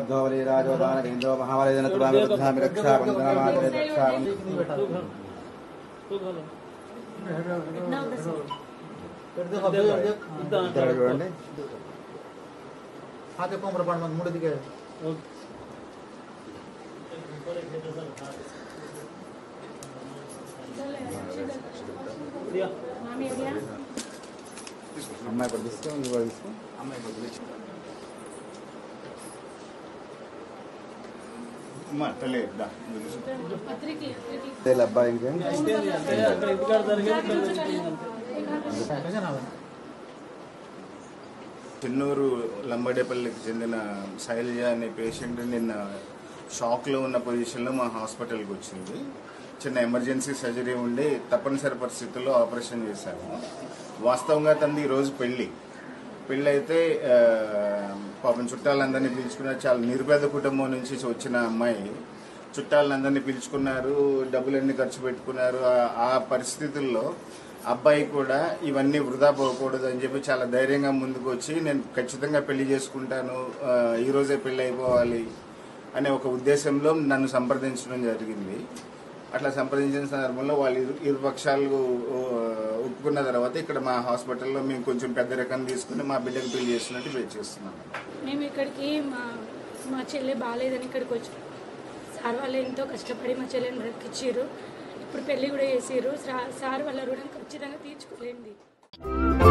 ధోవలి రాజోదాన కేంద్రో మహావలిదన తులామి బుద్ధామి రక్షాబంధనమాత్రే రక్షాబంధన ఇక్కడ చూడండి हाथे कोमर पाड़ मत मुड़ दिखे అమ్మాయి కూడా తీసుకో నువ్వు కూడా తీసుకో అమ్మా తల్లి దా తేలి అబ్బాయి ఇంకేం అక్కడ ఇంటికాడ జరిగేది कैसे ना చెన్నూరు లంబడేపల్లికి చెందిన శైలజ అనే పేషెంట్ నిన్న షాక్లో ఉన్న పొజిషన్లో మా హాస్పిటల్కి వచ్చింది చిన్న ఎమర్జెన్సీ సర్జరీ ఉండి తప్పనిసరి పరిస్థితుల్లో ఆపరేషన్ చేశాము వాస్తవంగా తనది ఈరోజు పెళ్లి పెళ్ళి అయితే ఆ, పాపం చుట్టాలందరినీ పిలుచుకున్నారు చాలా నిరుపేద కుటుంబం నుంచి వచ్చిన అమ్మాయి చుట్టాలందరినీ పిలుచుకున్నారు డబ్బులన్నీ ఖర్చు పెట్టుకున్నారు ఆ- ఆ పరిస్థితుల్లో అబ్బాయి కూడా ఇవన్నీ వృధా పోకూడదు అని చెప్పి చాలా ధైర్యంగా ముందుకు వచ్చి నేను ఖచ్చితంగా పెళ్లి చేసుకుంటాను ఆ, ఈ రోజే పెళ్లి అయిపోవాలి అనే ఒక ఉద్దేశంలో నన్ను సంప్రదించడం జరిగింది అట్లా సంప్రదించిన సందర్భంలో వాళ్ళు ఇరు ఇరు పక్షాలు ఆ, ఒప్పుకున్న తర్వాత ఇక్కడ మా హాస్పిటల్లో మేము కొంచెం పెద్ద రకం తీసుకుని మా బిడ్డకు పెళ్లి చేస్తున్నట్టు వెయిట్ చేస్తున్నాం మేము ఇక్కడికి మా మా చెల్లె బాగాలేదని ఇక్కడికి వచ్చాం సార్ వాళ్ళు ఎంతో కష్టపడి మా చెల్లెని బ్రతికిచ్చారు ఇప్పుడు పెళ్లి కూడా చేసారు సార్ వాళ్ళ రుణం ఖచ్చితంగా తీర్చుకోలేంది